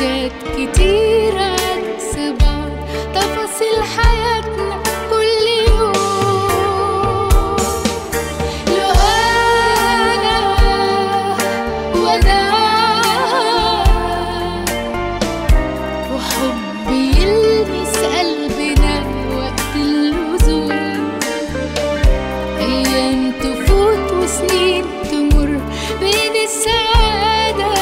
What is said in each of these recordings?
حاجات كتير عكس بعض تفاصيل حياتنا كل يوم لو أنا وأنا وحب يلمس قلبنا وقت اللزوم أيام تفوت وسنين تمر بين السعادة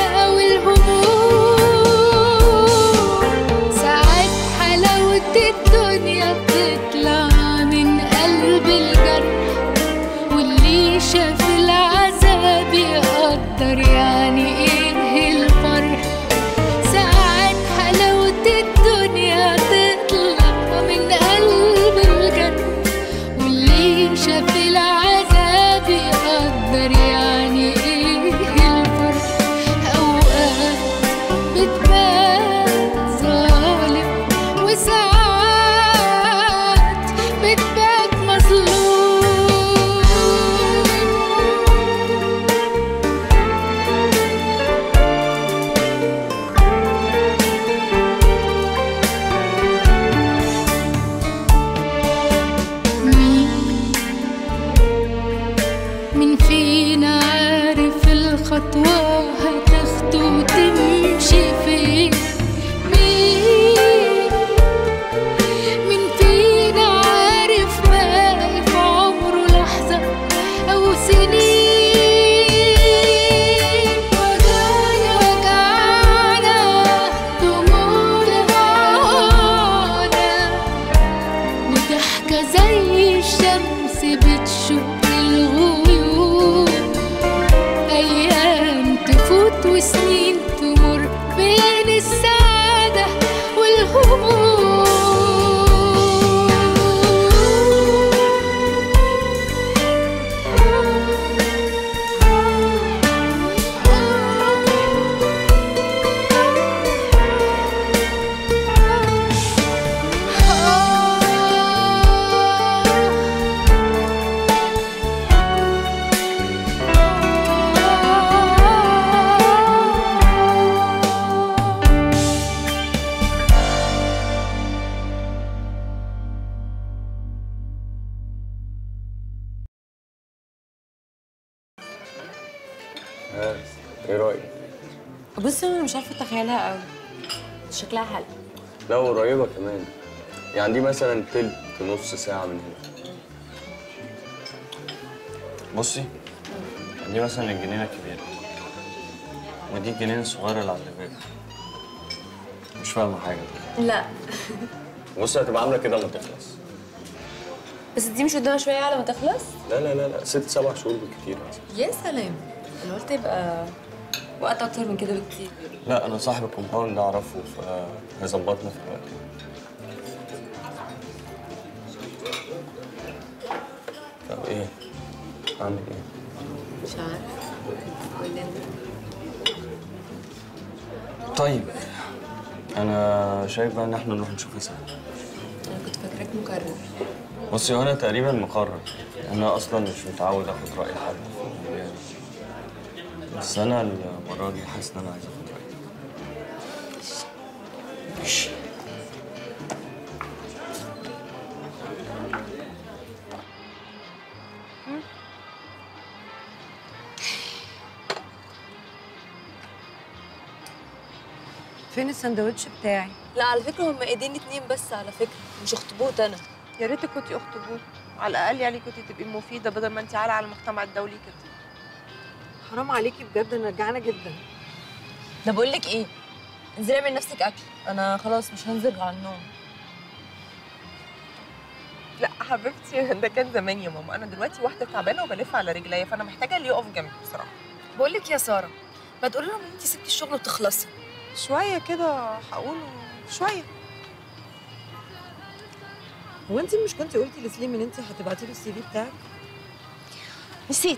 والهموم ساعات حلاوة الدنيا بتطلع من قلب الجرح واللي شاف العذاب يقدر يعني ايه الفرح ساعات حلاوة الدنيا تطلع من قلب الجنة واللي شاف العذاب يقدر يعني ايه الفرح اوقات بتبان ظالم وساعات بتبان مظلوم مين مين فينا عارف الخطوة هتاخده وتمشي فين مين مين فينا عارف باقي في عمره لحظة أو سنين وجعنا وجعنا دموعنا معانا وضحكة زي الشمس بتشق الغيوم أيام تفوت وسنين تمر بين السعادة ها ايه رايك بص انا مش عارفه اتخيلها قوي شكلها حلو لا قريبه كمان يعني دي مثلا تلت نص ساعه من هنا بصي دي مثلا الجنينه الكبيره ودي الجنينه الصغيره اللي على الباب مش فاهمه حاجه لا بصي هتبقى عامله كده لما تخلص بس دي مش قدامها شويه على ما تخلص لا لا لا لا ست سبع شهور بالكتير مثلا يا سلام انا قلت يبقى وقت اكتر من كده بكتير لا انا صاحب الكومباوند ده اعرفه فهيظبطنا في الوقت طب ايه اعمل ايه مش عارف قول لي طيب انا شايف بقى ان احنا نروح نشوفها سوا انا كنت فاكراك مكرر بصي هو انا تقريبا مقرر انا اصلا مش متعود اخد راي حد في المواضيع دي. بس انا المره دي حاسس ان انا عايز اخد رايك ماشي فين السندوتش بتاعي لا على فكره هم ايدين اتنين بس على فكره مش اخطبوط انا يا ريتك كنتي اخطبوط على الاقل يعني كنتي تبقي مفيده بدل ما انت عالة على المجتمع الدولي كده حرام عليكي بجد انا جعانه جدا ده بقول لك ايه انزلي اعملي نفسك اكل انا خلاص مش هنزل على النوم لا حبيبتي ده كان زمان يا ماما انا دلوقتي واحده تعبانه وبلف على رجليا فانا محتاجه اللي يقف جنبي بصراحه بقول لك يا ساره ما تقولي لهم ان انت سبتي الشغل وتخلصي شويه كده هقول شويه هو انت مش كنتي قلتي لسليم ان انت هتبعتي له السي في بتاعك نسيت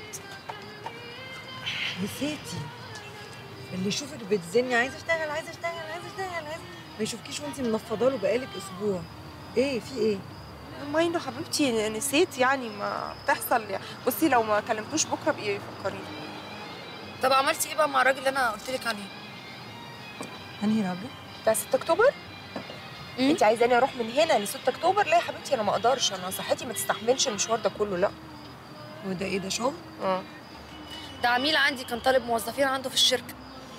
نسيتي اللي يشوفك بتزني عايزه اشتغل عايزه اشتغل عايزه اشتغل عايزه ما يشوفكيش وانت منفضه له بقالك اسبوع ايه في ايه ماينو حبيبتي نسيت يعني ما بتحصل يعني بصي لو ما كلمتوش بكره بقي فكريني طب عملتي ايه بقى مع الراجل اللي انا قلت لك عليه انهي راجل بتاع 6 اكتوبر انت عايزاني اروح من هنا ل 6 اكتوبر لا يا حبيبتي انا ما اقدرش انا صحتي ما تستحملش المشوار ده كله لا وده ايه ده شغل اه ده عميل عندي كان طالب موظفين عنده في الشركه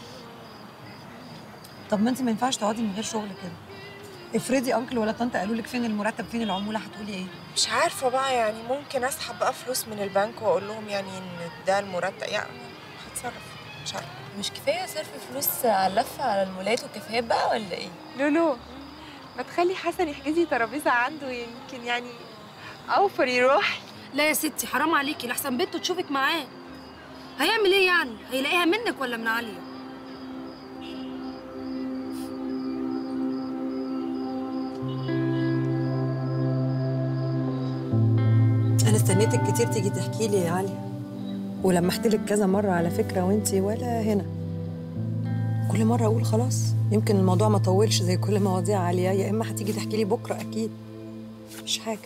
طب ما انت ما ينفعش تقعدي من غير شغل كده افرضي انكل ولا طنط قالوا لك فين المرتب فين العموله هتقولي ايه مش عارفه بقى يعني ممكن اسحب بقى فلوس من البنك واقول لهم يعني ان ده المرتب يعني هتصرف مش عارفه مش كفايه صرف فلوس على اللفه على المولات والكافيهات بقى ولا ايه لولو ما تخلي حسن يحجز لي ترابيزه عنده يمكن يعني اوفر يروح لا يا ستي حرام عليكي لحسن بنته تشوفك معاه هيعمل ايه يعني هيلاقيها منك ولا من عليا انا استنيتك كتير تيجي تحكي لي يا عليا ولمحت لك كذا مره على فكره وانت ولا هنا كل مره اقول خلاص يمكن الموضوع ما طولش زي كل مواضيع عليا يا اما هتيجي تحكي لي بكره اكيد مش حاجه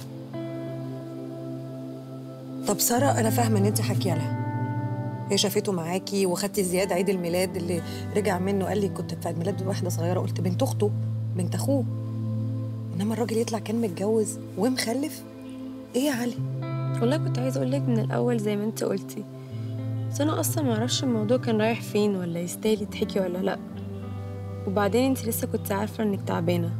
طب ساره انا فاهمه ان انت حكيه لها هي شافته معاكي وخدتي زياد عيد الميلاد اللي رجع منه قال لي كنت في عيد ميلاد واحده صغيره قلت بنت اخته بنت اخوه انما الراجل يطلع كان متجوز ومخلف ايه يا علي والله كنت عايزه اقول لك من الاول زي ما انت قلتي بس انا اصلا ما اعرفش الموضوع كان رايح فين ولا يستاهل يتحكي ولا لا وبعدين انت لسه كنت عارفه انك تعبانه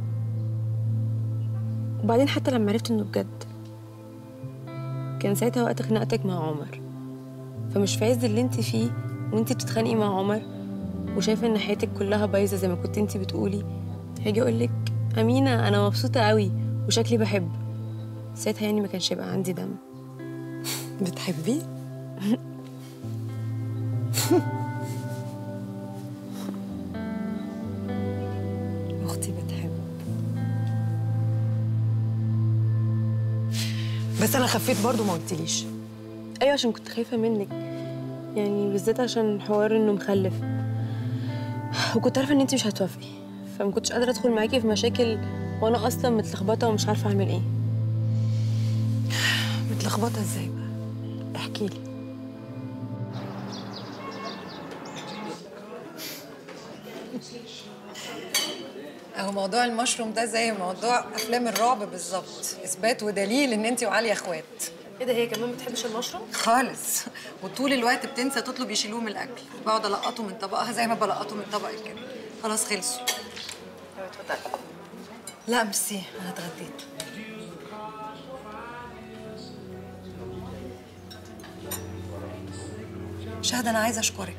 وبعدين حتى لما عرفت انه بجد كان ساعتها وقت خناقتك مع عمر فمش في عز اللي انت فيه وانت بتتخانقي مع عمر وشايفه ان حياتك كلها بايظه زي ما كنت انت بتقولي هاجي اقول لك امينه انا مبسوطه قوي وشكلي بحب ساعتها يعني ما كانش يبقى عندي دم بتحبيه اختي بتحب بس انا خفيت برضو ما قلتليش ايوه عشان كنت خايفه منك يعني بالذات عشان حوار انه مخلف وكنت عارفه ان انت مش هتوافقي فما كنتش قادره ادخل معاكي في مشاكل وانا اصلا متلخبطه ومش عارفه اعمل ايه متلخبطه ازاي بقى احكي لي اهو موضوع المشروم ده زي موضوع افلام الرعب بالظبط اثبات ودليل ان انت وعلي اخوات ايه ده هي كمان ما بتحبش المشروم خالص وطول الوقت بتنسى تطلب يشيلوه من الاكل بقعد القطه من طبقها زي ما بلقطه من طبقي كده خلاص خلصوا لا ميرسي انا اتغديت شهد انا عايزه اشكرك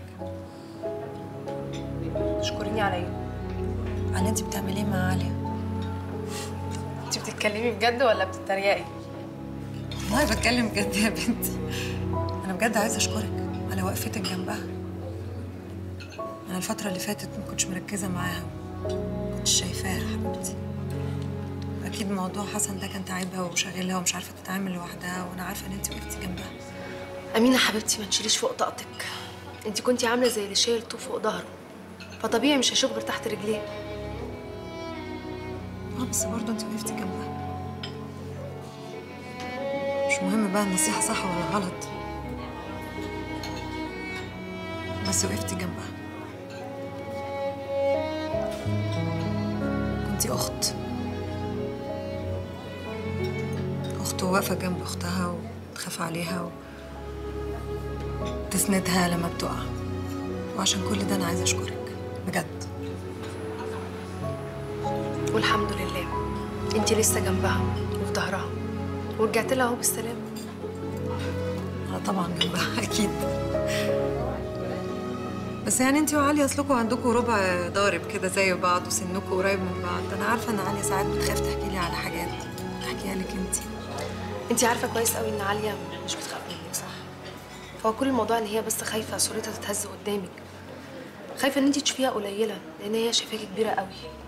تشكريني على ايه على اللي انت بتعمليه مع عليا انت بتتكلمي بجد ولا بتتريقي والله بتكلم بجد يا بنتي انا بجد عايزه اشكرك على وقفتك جنبها انا الفتره اللي فاتت ما كنتش مركزه معاها ما كنتش شايفاها حبيبتي اكيد موضوع حسن ده كان تعبها وشاغلها ومش عارفه تتعامل لوحدها وانا عارفه ان انت وقفتي جنبها امينه حبيبتي ما تشيليش فوق طاقتك انت كنتي عامله زي اللي شايل طوب فوق ظهره فطبيعي مش هيشوف غير تحت رجليه اه بس برضه انت وقفتي جنبها مش مهم بقى النصيحه صح ولا غلط بس وقفتي جنبها كنتي اخت اخت واقفه جنب اختها وتخاف عليها وتسندها لما بتقع وعشان كل ده انا عايزه اشكرك بجد والحمد لله انت لسه جنبها وفي ظهرها ورجعت لها اهو بالسلامه انا طبعا جنبها اكيد بس يعني انت وعلي اصلكوا عندكم ربع ضارب كده زي بعض وسنكوا قريب من بعض انا عارفه ان عليا ساعات بتخاف تحكي لي على حاجات احكيها لك انت انت عارفه كويس قوي ان عاليه مش بتخاف منك صح هو كل الموضوع ان هي بس خايفه صورتها تتهز قدامك خايفه ان انت تشوفيها قليله لان هي شايفاكي كبيره قوي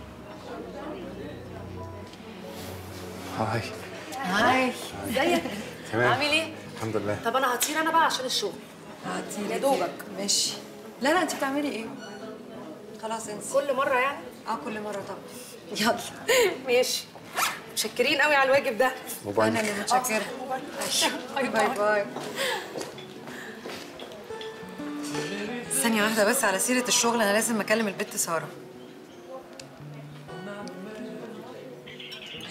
هاي هاي ازيك تمام. عامل ايه الحمد لله طب انا هطير انا بقى عشان الشغل هاتي يا دوبك. ماشي لا لا انت بتعملي ايه خلاص انسي كل مره يعني اه كل مره طبعا يلا ماشي متشكرين قوي على الواجب ده انا اللي متشكره باي باي باي ثانية واحدة بس على سيرة الشغل أنا لازم أكلم البت سارة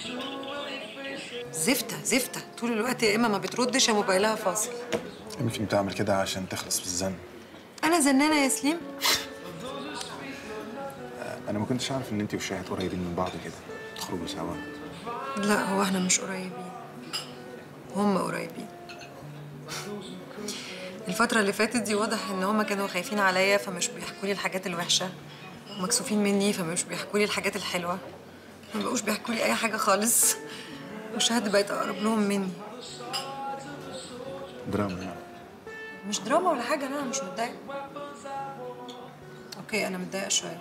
زفتة زفتة طول الوقت يا إما ما بتردش يا موبايلها فاصل يمكن بتعمل كده عشان تخلص في الزن أنا زنانة يا سليم انا ما كنتش عارف ان انت وشاهد قريبين من بعض كده تخرجوا سوا لا هو احنا مش قريبين هم قريبين الفترة اللي فاتت دي واضح ان هما كانوا خايفين عليا فمش بيحكوا لي الحاجات الوحشة ومكسوفين مني فمش بيحكوا لي الحاجات الحلوة ما بقوش بيحكوا لي اي حاجة خالص وشهد بقت اقرب لهم مني دراما يعني مش دراما ولا حاجة لا أنا مش متضايقة اوكي انا متضايقة شوية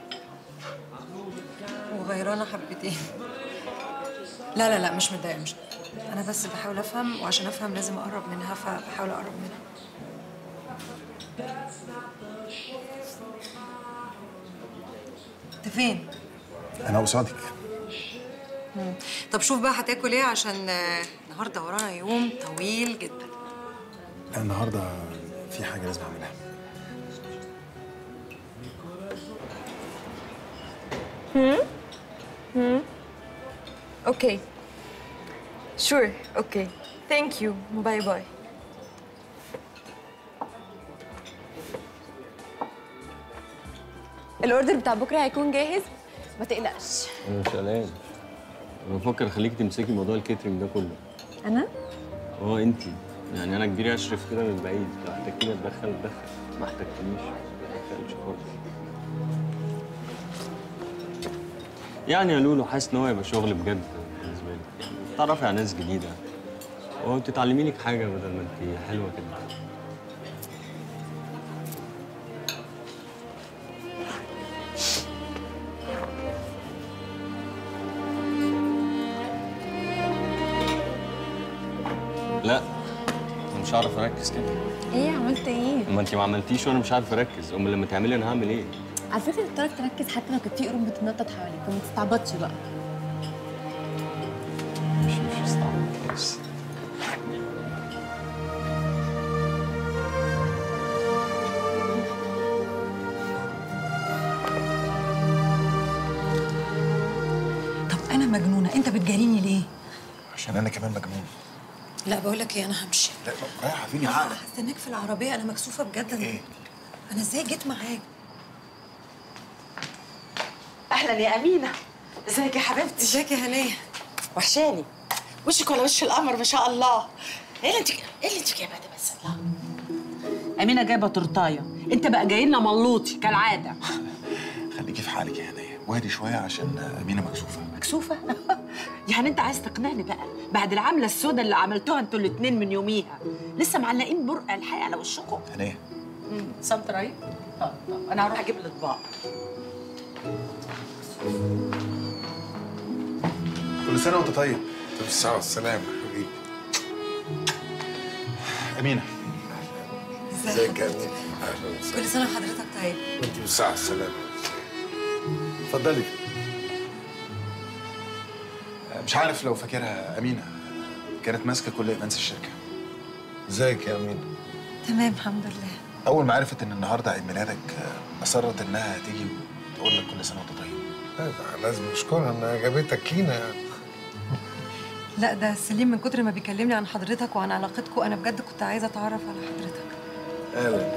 وغيرانة حبتين لا لا لا مش متضايقة مش متضايقة. انا بس بحاول افهم وعشان افهم لازم اقرب منها فبحاول اقرب منها انت فين؟ انا قصادك طب شوف بقى هتاكل ايه عشان آه، النهارده ورانا يوم طويل جدا أنا النهارده في حاجه لازم اعملها اوكي شور اوكي ثانك يو باي باي الاوردر بتاع بكره هيكون جاهز ما تقلقش انا مش قلقان انا بفكر اخليكي تمسكي موضوع الكيترينج ده كله انا اه انت يعني انا كبير اشرف كده من بعيد لو احتجتيني اتدخل اتدخل ما احتجتنيش ما اتدخلش خالص يعني يا لولو حاسس ان هو يبقى شغل بجد بالنسبه لي يعني تعرفي على ناس جديده وتتعلمي لك حاجه بدل ما انت حلوه كده لا انا مش هعرف اركز كده ايه عملت ايه؟ ما انت ما عملتيش وانا مش عارف اركز امال لما تعملي انا هعمل ايه على فكره بتعرف تركز حتى لو كان في قرون بتتنطط حواليك فما تستعبطش بقى مش مش هستعمل بس طب انا مجنونة انت بتجاريني ليه؟ عشان انا كمان مجنون لا بقول لك ايه انا همشي لا رايحه فين يا عقلك هستناك في العربية أنا مكسوفة بجد أنا ايه أنا إزاي جيت معاك؟ اهلا يا امينه ازيك يا حبيبتي إزيك يا هنية؟ وحشاني وشك ولا وش القمر ما شاء الله ايه اللي انت ايه اللي انت جايبه ده بس الله امينه جايبه تورتايه انت بقى جاي لنا ملوطي كالعاده خليكي في حالك يا هنيه واهدي شويه عشان امينه مكسوفه مكسوفه يعني انت عايز تقنعني بقى بعد العمله السوداء اللي عملتوها انتوا الاتنين من يوميها لسه معلقين برقع الحقيقه على وشكم هنيه سمت رايق طب طب انا هروح اجيب الاطباق كل سنه وانت طيب طب الساعة والسلامة حبيبي امينه ازيك يا أمين؟ أهلا وسهلا كل سنة وحضرتك طيب وأنت بالساعة والسلامة اتفضلي مش عارف لو فاكرها امينه كانت ماسكه كل ايمانس الشركه ازيك يا أمين؟ تمام الحمد لله اول ما عرفت ان النهارده عيد ميلادك اصرت انها تيجي وتقول لك كل سنه وانت طيب لا ده لازم نشكرها إنها جابتك لينا يعني لا ده سليم من كتر ما بيكلمني عن حضرتك وعن علاقتكم أنا بجد كنت عايزة أتعرف على حضرتك أهلا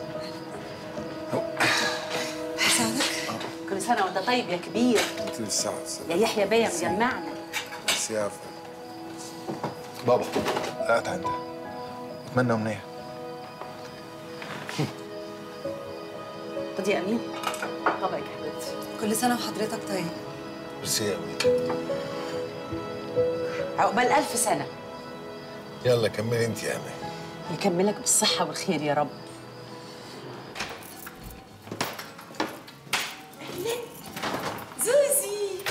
أساعدك؟ كل سنه وانت طيب يا كبير أنت بالساعة يا والسلامة يحيى بيا مجمعنا بس يا عفو بابا لا انت اتمنى امنيه خد يا امين طبعك يا حبيبتي كل سنة وحضرتك طيب بس يا أمين عقبال الف سنه يلا كملي أنت يا أمين يكملك بالصحه والخير يا رب زوزي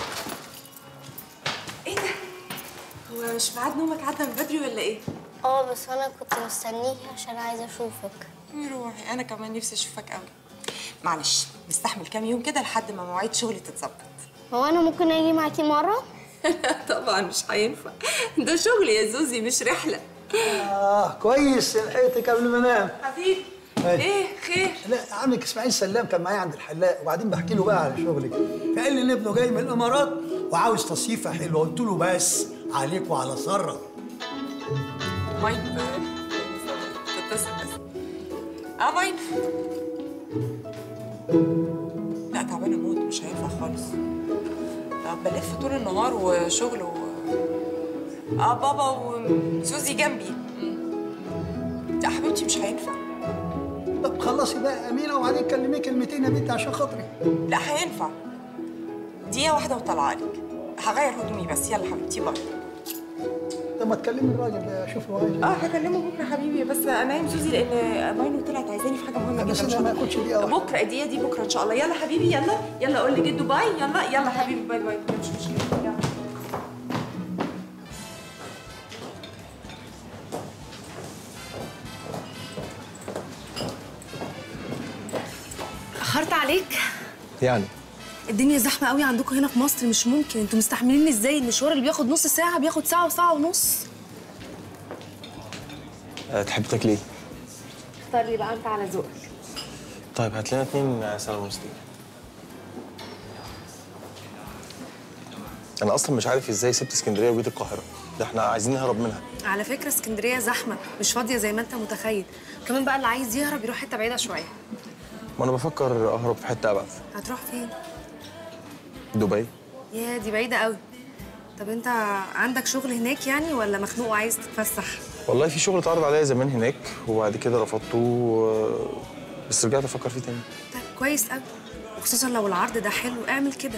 ايه ده؟ هو مش ميعاد نومك عدى من بدري ولا ايه؟ اه بس انا كنت مستنيك عشان عايزه اشوفك روحي انا كمان نفسي اشوفك قوي معلش نستحمل كام يوم كده لحد ما مواعيد شغلي تتظبط هو انا ممكن اجي معاكي مره طبعا مش هينفع ده شغل يا زوزي مش رحله آه كويس لحقتك قبل ما انام حبيبي أيوة. ايه خير لا عمك اسماعيل سلام كان معايا عند الحلاق وبعدين بحكي له بقى على شغلك فقال لي ان ابنه جاي من الامارات وعاوز تصيفه حلوه قلت له بس عليك وعلى سره ماين تتصل بس اه ماين لا تعبانه موت مش هينفع خالص آه، بلف طول النهار وشغل و... اه بابا وسوزي جنبي مم. لا حبيبتي مش هينفع طب خلصي بقى يا امينه وبعدين كلمي كلمتين يا بنتي عشان خاطري لا هينفع دقيقة واحدة وطلع لك هغير هدومي بس يلا حبيبتي باي طب ما تكلمي الراجل ده شوف هو عايز إيه. اه هكلمه بكره حبيبي بس انام سوزي لان ماينو طلعت عايزاني في حاجه مهمه بس جدا مش أنا ما هقدر. ياخدش دقيقة واحدة. بكره الدقيقه دي بكره ان شاء الله يلا حبيبي يلا يلا قول لجدو باي يلا يلا حبيبي باي باي مش مشكله يلا اخرت عليك يعني الدنيا زحمه قوي عندكم هنا في مصر مش ممكن انتوا مستحملين ازاي المشوار اللي بياخد نص ساعه بياخد ساعه وساعه ونص أه تحب تاكلي ايه؟ اختار لي بقى انت على ذوقك طيب هات لنا اتنين سلمون ستيك انا اصلا مش عارف ازاي سبت اسكندريه وجيت القاهره ده احنا عايزين نهرب منها على فكره اسكندريه زحمه مش فاضيه زي ما انت متخيل كمان بقى اللي عايز يهرب يروح حته بعيده شويه ما انا بفكر اهرب في حته ابعد هتروح فين دبي يا دي بعيده قوي طب انت عندك شغل هناك يعني ولا مخنوق وعايز تتفسح والله في شغل اتعرض عليا زمان هناك وبعد كده رفضته و- بس رجعت افكر فيه تاني طيب كويس قوي وخصوصا لو العرض ده حلو اعمل كده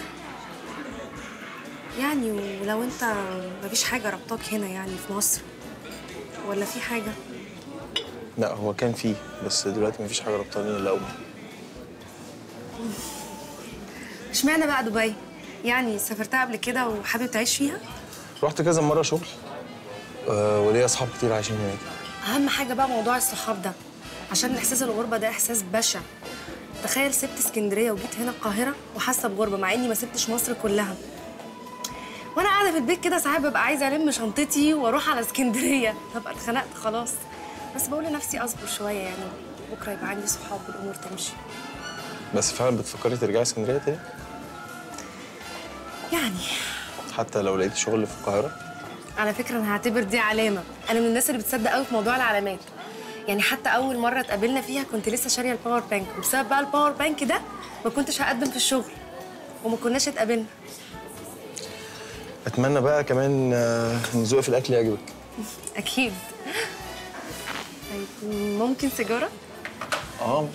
يعني ولو انت مفيش حاجه ربطاك هنا يعني في مصر ولا في حاجه لا هو كان فيه بس دلوقتي مفيش حاجه ربطاني الا امي اشمعنى بقى دبي يعني سافرتها قبل كده وحابب تعيش فيها رحت كذا مره شغل أه وليا اصحاب كتير عايشين هناك اهم حاجه بقى موضوع الصحاب ده عشان احساس الغربه ده احساس بشع تخيل سبت اسكندريه وجيت هنا القاهره وحاسه بغربه مع اني ما سبتش مصر كلها وانا قاعده في البيت كده ساعات ببقى عايزه الم شنطتي واروح على اسكندريه هبقى اتخنقت خلاص بس بقول لنفسي اصبر شويه يعني بكره يبقى عندي صحاب والامور تمشي بس فعلا بتفكري ترجعي اسكندريه تاني يعني حتى لو لقيتي شغل في القاهره على فكره انا هعتبر دي علامه انا من الناس اللي بتصدق قوي في موضوع العلامات يعني حتى اول مره اتقابلنا فيها كنت لسه شاريه الباور بانك وبسبب بقى الباور بانك ده ما كنتش هقدم في الشغل وما كناش اتقابلنا اتمنى بقى كمان آه، ان ذوقي في الاكل يعجبك اكيد طيب ممكن سيجاره اه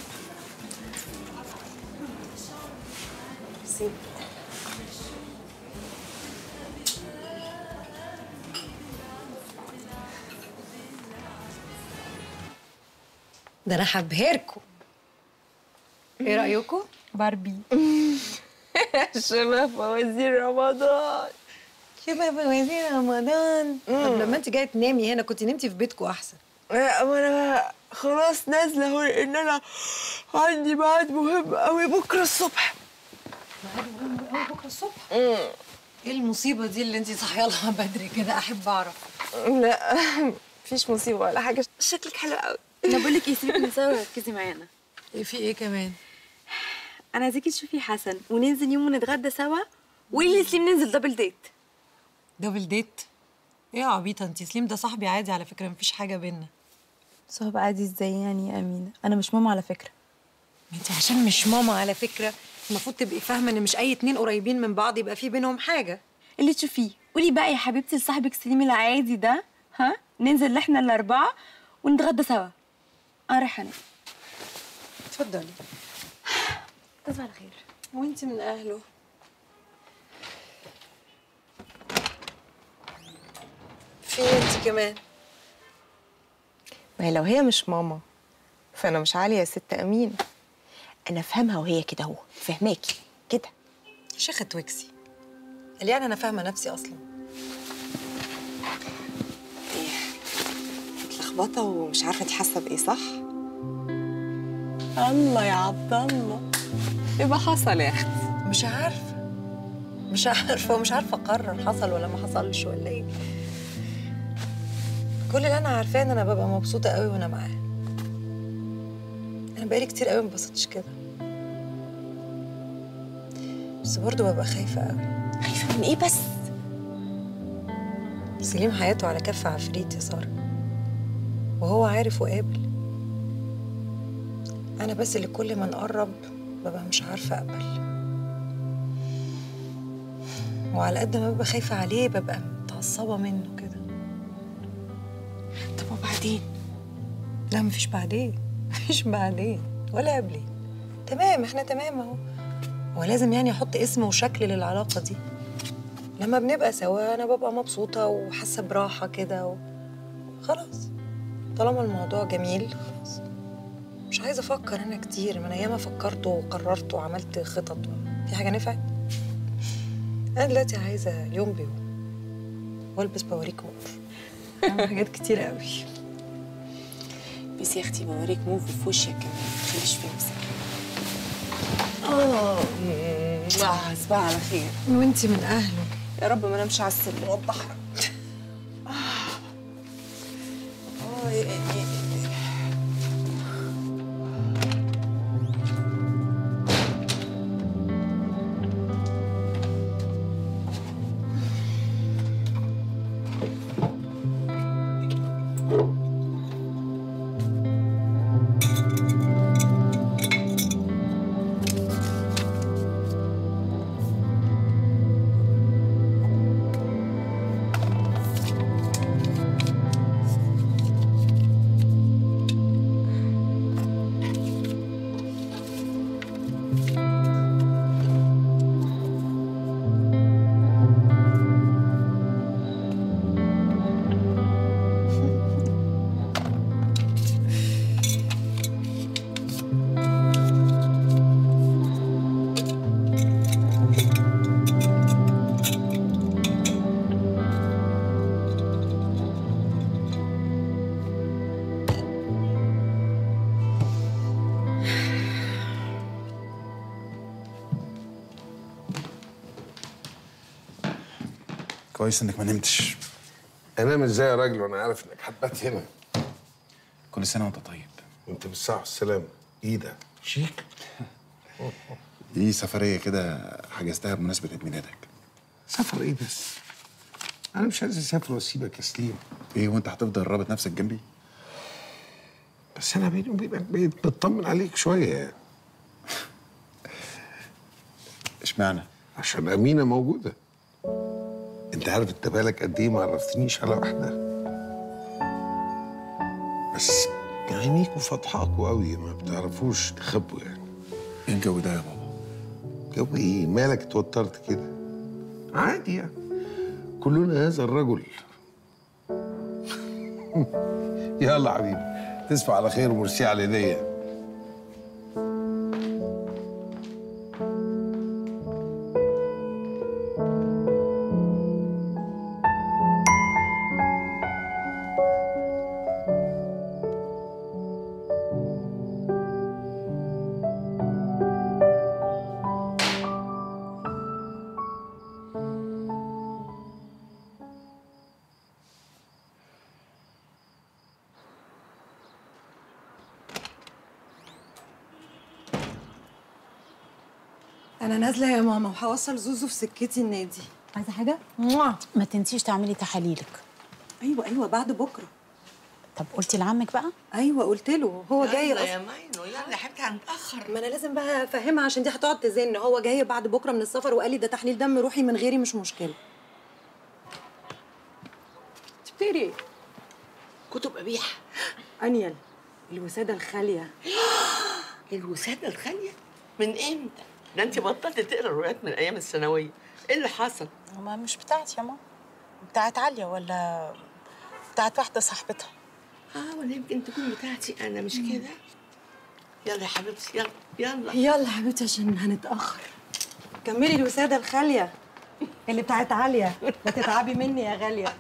ميرسي ده انا هبهركم ايه رايكم باربي شبه فوازير رمضان شبه فوازير رمضان طب لما انت جايه تنامي هنا كنت نمتي في بيتكم احسن انا خلاص نازله اهو لان انا عندي ميعاد مهم قوي بكره الصبح بكره الصبح ايه المصيبه دي اللي انت صاحيه لها بدري كده احب اعرف لا مفيش مصيبه ولا حاجه شكلك حلو قوي انا بقول لك ايه سيبك من سوا وركزي معانا ايه في ايه كمان انا عايزاكي تشوفي حسن وننزل يوم ونتغدى سوا واللي سليم ننزل دبل ديت دبل ديت ايه يا عبيطه انت سليم ده صاحبي عادي على فكره مفيش حاجه بينا صاحب عادي ازاي يعني يا امينه انا مش ماما على فكره انت عشان مش ماما على فكره المفروض تبقي فاهمه ان مش اي اتنين قريبين من بعض يبقى في بينهم حاجه اللي تشوفيه قولي بقى يا حبيبتي لصاحبك سليم العادي ده ها ننزل احنا الاربعه ونتغدى سوا انا رايحه انام اتفضلي تصبح على خير وانت من اهله في إيه انت كمان ما هي لو هي مش ماما فانا مش عاليه يا ست امين انا افهمها وهي كده اهو فهماكي كده شيخه توكسي قال يعني انا فاهمه نفسي اصلا متلخبطه ومش عارفه انت حاسه بايه صح الله يا عبد الله يبقى حصل يا اختي مش عارفه مش عارفه ومش عارفه اقرر حصل ولا ما حصلش ولا ايه كل اللي انا عارفاه ان انا ببقى مبسوطه قوي وانا معاه انا بقالي كتير قوي ما انبسطتش كده بس برضه ببقى خايفه قوي خايفه من ايه بس سليم حياته على كف عفريت يا ساره وهو عارف وقابل انا بس اللي كل ما نقرب ببقى مش عارفه اقبل وعلى قد ما ببقى خايفه عليه ببقى متعصبه منه كده طب وبعدين لا مفيش بعدين مفيش بعدين ولا قبلين تمام احنا تمام اهو ولازم يعني احط اسم وشكل للعلاقه دي لما بنبقى سوا انا ببقى مبسوطه وحاسه براحه كده و... خلاص طالما الموضوع جميل خلاص مش عايزه افكر انا كتير ما انا ياما فكرت وقررت وعملت خطط في حاجه نفعت انا دلوقتي عايزه يوم بيوم والبس بوريك موف اعمل حاجات كتير قوي بس يا اختي بوريك موف في وشك كمان متخليش في نفسك اه آه، صباح على خير وانتي من اهله يا رب ما نمشي على السلم والبحر آه. آه، إيه، إيه، إيه. كويس انك ما نمتش انام ازاي يا راجل وانا عارف انك هتبات هنا كل سنه وانت طيب وانت بالصحه والسلامه ايه ده شيك دي سفريه كده حجزتها بمناسبه عيد ميلادك سفر ايه بس انا مش عايز اسافر واسيبك يا سليم ايه وانت هتفضل رابط نفسك جنبي بس انا بيني وبينك بقيت بطمن عليك شويه يعني اشمعنى عشان امينه موجوده انت عارف انت بالك قد ايه ما عرفتنيش على واحده بس عينيكوا فضحاكوا قوي ما بتعرفوش تخبوا يعني ايه الجو ده يا بابا جو ايه مالك اتوترت كده عادي يعني كلنا هذا الرجل يلا حبيبي تصبح على خير وميرسي على الهديه انا نازله يا ماما وهوصل زوزو في سكتي النادي عايزه حاجه ما تنسيش تعملي تحاليلك ايوه ايوه بعد بكره طب قلتي لعمك بقى ايوه قلت له هو جاي يلا أصلاً. يا ماينو يلا يا حبيبتي هنتاخر ما انا لازم بقى افهمها عشان دي هتقعد تزن هو جاي بعد بكره من السفر وقال لي ده تحليل دم روحي من غيري مش مشكله تفتكري كتب قبيحه انيل الوساده الخاليه الوساده الخاليه من امتى؟ ده انت بطلت تقرا روايات من ايام الثانويه ايه اللي حصل؟ ما مش بتاعتي يا ماما بتاعت عليا ولا بتاعت واحده صاحبتها اه ولا يمكن تكون بتاعتي انا مش كده؟ يلا يا حبيبتي يلا يلا يلا حبيبتي عشان هنتاخر كملي الوساده الخاليه اللي بتاعت عاليه ما تتعبي مني يا غاليه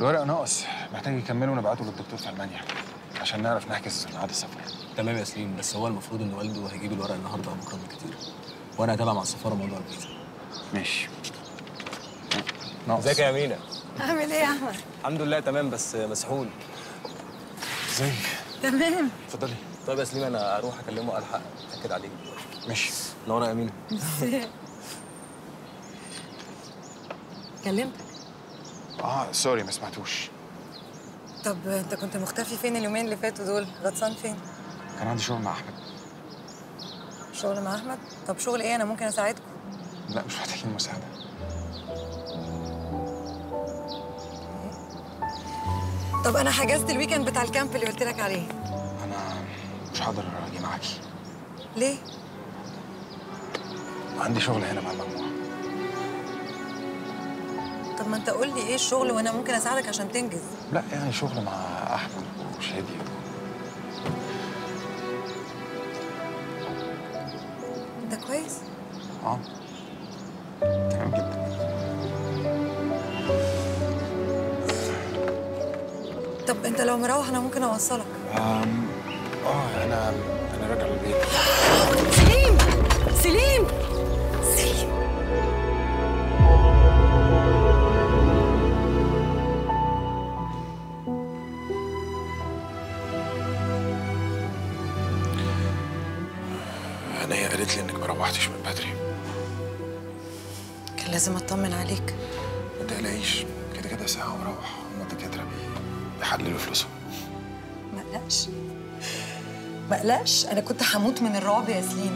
الورق ناقص محتاج يكمله ونبعته للدكتور في المانيا عشان نعرف نحجز ميعاد السفر تمام يا سليم بس هو المفروض ان والده هيجيب الورق النهارده او بكره بالكتير وانا هتابع مع السفاره موضوع الفيزا ماشي ازيك يا امينه عامل ايه يا احمد الحمد لله تمام بس مسحول ازيك تمام اتفضلي طيب يا سليم انا اروح اكلمه الحق اتاكد عليه ماشي نورا يا امينه كلمتك اه سوري ما سمعتوش طب انت كنت مختفي فين اليومين اللي فاتوا دول غطسان فين كان عندي شغل مع احمد شغل مع احمد طب شغل ايه انا ممكن اساعدكم لا مش محتاجين مساعده طب انا حجزت الويكند بتاع الكامب اللي قلت لك عليه انا مش هقدر اجي معاكي ليه عندي شغل هنا مع المجموعه طب ما انت قول لي ايه الشغل وانا ممكن اساعدك عشان تنجز لا يعني شغل مع احمد وشادي انت كويس اه تمام جدا طب انت لو مروح انا ممكن اوصلك أم، اه انا انا راجع البيت سليم سليم سليم انا هي قالت لي انك ما روحتش من بدري كان لازم اطمن عليك ما تقلقيش كده كده ساعه واروح هما الدكاتره بيحللوا فلوسهم ما قلقش ما قلقش انا كنت هموت من الرعب يا سليم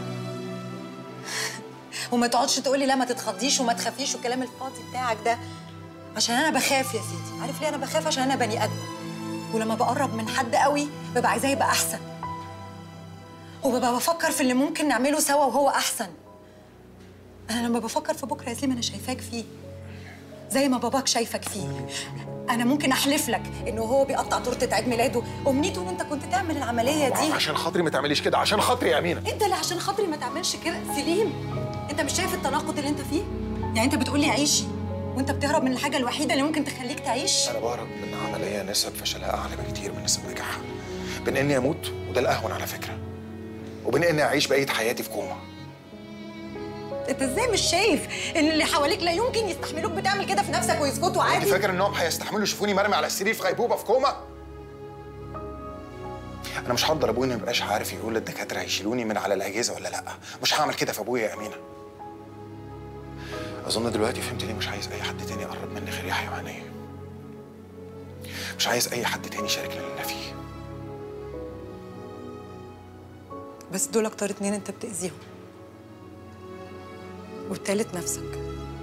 وما تقعدش تقولي لا ما تتخضيش وما تخافيش والكلام الفاضي بتاعك ده عشان انا بخاف يا سيدي عارف ليه انا بخاف عشان انا بني ادم ولما بقرب من حد قوي ببقى عايزاه يبقى احسن وببقى بفكر في اللي ممكن نعمله سوا وهو احسن انا لما بفكر في بكره يا سليم انا شايفاك فيه زي ما باباك شايفك فيه انا ممكن احلف لك انه هو بيقطع تورته عيد ميلاده امنيته ان انت كنت تعمل العمليه دي عشان خاطري ما تعمليش كده عشان خاطري يا امينه انت اللي عشان خاطري ما تعملش كده سليم انت مش شايف التناقض اللي انت فيه يعني انت بتقولي عيشي وانت بتهرب من الحاجه الوحيده اللي ممكن تخليك تعيش انا بهرب من عمليه نسب فشلها اعلى بكتير من نسب نجاحها بين اني اموت وده الاهون على فكره وبين اني اعيش بقيه حياتي في كوما انت ازاي مش شايف ان اللي حواليك لا يمكن يستحملوك بتعمل كده في نفسك ويسكتوا انت عادي فاكر انهم هيستحملوا يشوفوني مرمي على السرير في غيبوبه في كوما انا مش هفضل ابويا ما يبقاش عارف يقول للدكاتره هيشيلوني من على الاجهزه ولا لا مش هعمل كده في ابويا يا امينه اظن دلوقتي فهمت ليه مش عايز اي حد تاني يقرب مني غير يحيى وعينيا مش عايز اي حد تاني يشاركني اللي انا فيه بس دول اكتر اتنين انت بتأذيهم والتالت نفسك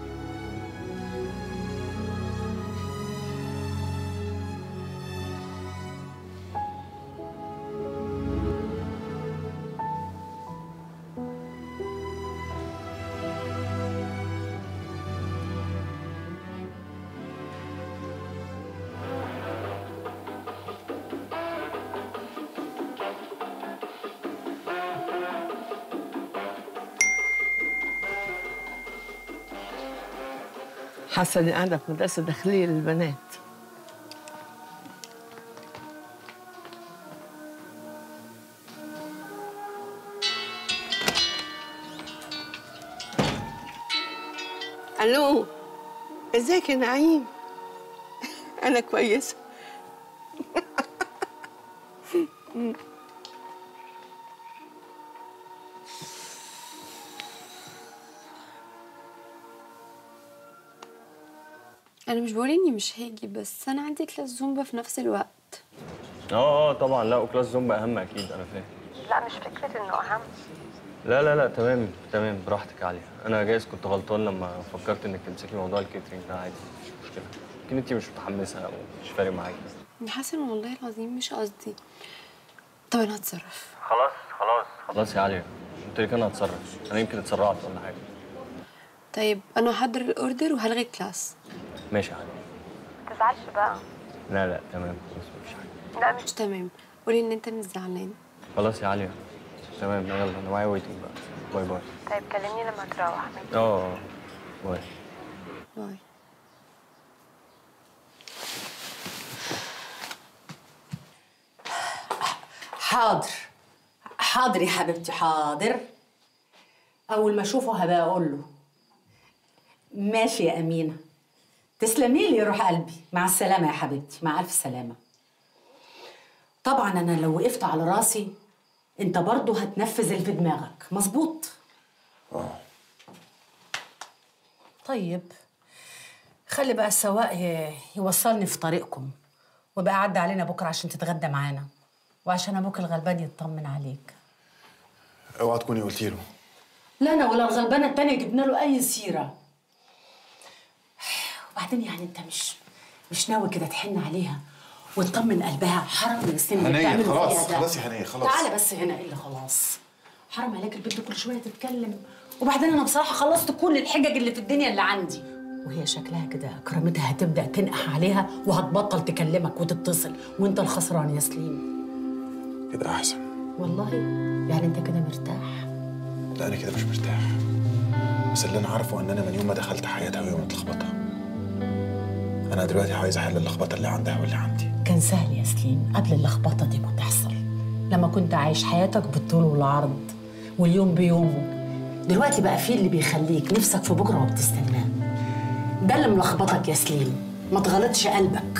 حاسه اني قاعده في مدرسه داخليه للبنات الو ازيك يا نعيم انا كويسه انا مش بقول اني مش هاجي بس انا عندي كلاس زومبا في نفس الوقت اه اه طبعا لا وكلاس زومبا اهم اكيد انا فاهم لا مش فكره انه اهم لا لا لا تمام تمام براحتك يا عليا انا جايز كنت غلطان لما فكرت انك تمسكي موضوع الكيترينج ده عادي مش مشكله يمكن انت مش متحمسه او مش فارق معاكي يا حسن والله العظيم مش قصدي طب انا هتصرف خلاص خلاص خلاص يا عليا قلت لك انا هتصرف انا يمكن اتسرعت ولا حاجه طيب انا هحضر الاوردر وهلغي كلاس ماشي يا عليا ما تزعلش بقى لا لا تمام خلاص مفيش حاجه لا مش تمام قولي ان انت مش زعلان خلاص يا عليا تمام يلا انا معايا ويتنج بقى باي باي طيب كلمني لما تروح اه اه باي باي حاضر حاضر يا حبيبتي حاضر اول ما اشوفه هبقى اقول له ماشي يا امينه تسلمي لي يا روح قلبي مع السلامه يا حبيبتي مع الف سلامه طبعا انا لو وقفت على راسي انت برضه هتنفذ اللي في دماغك مظبوط اه طيب خلي بقى السواق ي- يوصلني في طريقكم وبقى عدى علينا بكره عشان تتغدى معانا وعشان ابوك الغلبان يطمن عليك اوعى تكوني قلتي له لا انا ولا الغلبانه التانيه جبنا له اي سيره وبعدين يعني انت مش مش ناوي كده تحن عليها وتطمن قلبها حرام يا سن اللي هنية، بتعمله خلاص، فيها ده. خلاص يا هنية، خلاص. تعالى بس هنا ايه اللي خلاص حرام عليك البنت كل شويه تتكلم وبعدين انا بصراحه خلصت كل الحجج اللي في الدنيا اللي عندي وهي شكلها كده كرامتها هتبدا تنقح عليها وهتبطل تكلمك وتتصل وانت الخسران يا سليم كده احسن والله يعني انت كده مرتاح لا انا كده مش مرتاح بس اللي انا عارفه ان انا من يوم ما دخلت حياتها وهي متلخبطه انا دلوقتي عايز احل اللخبطه اللي عندها واللي عندي كان سهل يا سليم قبل اللخبطه دي ما تحصل لما كنت عايش حياتك بالطول والعرض واليوم بيومه دلوقتي بقى في اللي بيخليك نفسك في بكره وبتستناه ده اللي ملخبطك يا سليم ما تغلطش قلبك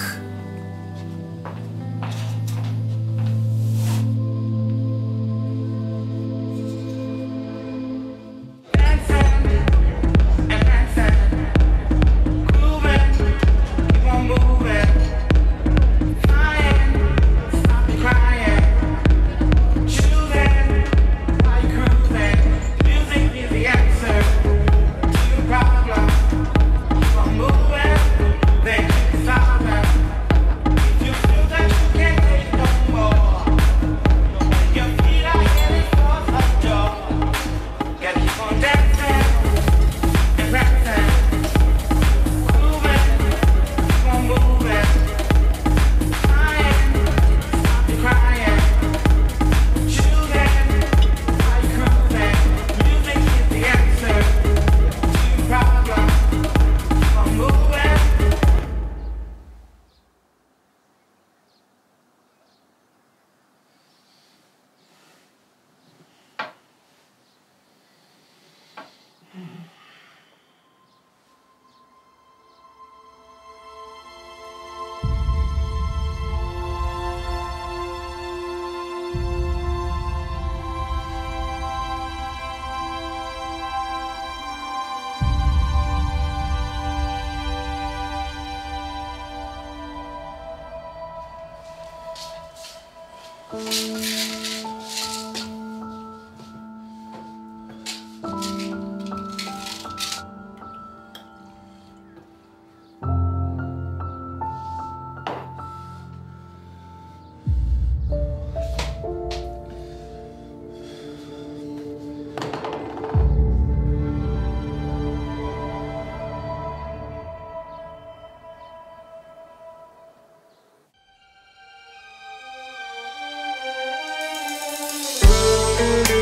Thank